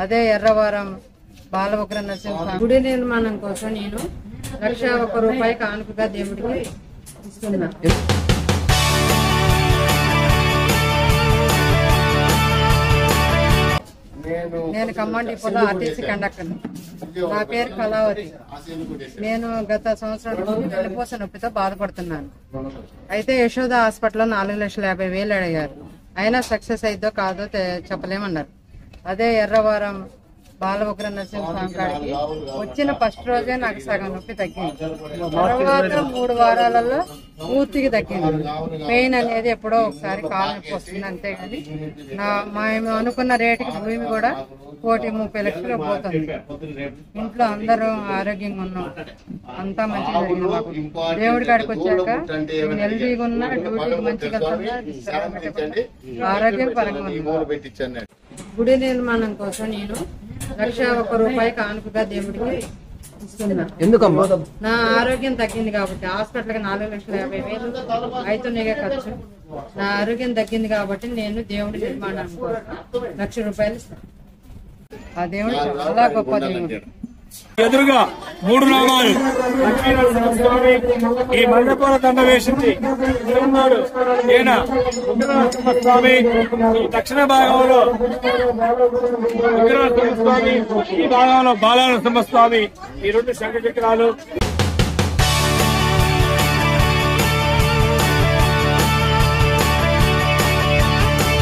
అదే ఎర్రవరం బాలవక్ర నరసింహ గుడి నిర్మాణం కోసం నేను లక్ష ఒక్క రూపాయి కానుకగా దేవుడికి ఇస్తున్నా నేను ఖమ్మం డిపోలో ఆర్టీసీ కండక్టర్ నా పేరు కళావతి నేను గత సంవత్సరం నుండి వెన్నుపూస నొప్పితో బాధపడుతున్నాను అయితే యశోద హాస్పిటల్లో నాలుగు లక్షల యాభై వేలు అడిగారు అయినా సక్సెస్ అయిద్దో కాదో తె- చెప్పలేమన్నారు అదే ఎర్రవరం బాలవక్ర నరసింహస్వామి కాడికి వచ్చిన ఫస్ట్ రోజే నాకు సగం నొప్పి తగ్గింది తర్వాత మూడు వారాలలో పూర్తిగా తగ్గింది పెయిన్ అనేది ఎప్పుడో ఒకసారి కాలు నొప్పి వస్తుంది అంతేగాని నా మేము అనుకున్న రేటుకి భూమి కూడా కోటి ముప్పై లక్షలు పోతుంది ఇంట్లో అందరూ ఆరోగ్యంగా ఉన్నాం అంతా మంచిగా జరిగింది మాకు దేవుడి కాడికి వచ్చాక హెల్దీగా ఉన్నా డ్యూటీకి మంచిగా వెళ్తున్నా, ఆరోగ్యం పరంగా ఉంది గుడి నిర్మాణం కోసం నేను లక్ష ఒక్క రూపాయి కానుకగా దేవుడికి ఇస్తున్నా ఎందుకమ్మా నా ఆరోగ్యం తగ్గింది కాబట్టి హాస్పిటల్కి నాలుగు లక్షల యాభై వేలు అవుతున్నాయి ఖర్చు నా ఆరోగ్యం తగ్గింది కాబట్టి నేను దేవుడి నిర్మాణం కోసం లక్ష రూపాయలు ఇస్తాను ఆ దేవుడు చాలా గొప్ప దేవుడు ఎదురుగా మూడు నామాలు లక్ష్మీనరసింహస్వామి ఈ మండపూర దండ వేసింది ఉన్నాడు ఈయన ఉగ్రనరసింహస్వామి ఈ దక్షిణ భాగంలో ఉగ్రనరసింహస్వామి ఈ భాగంలో బాలనరసింహస్వామి ఈ రెండు శంఖ చక్రాలు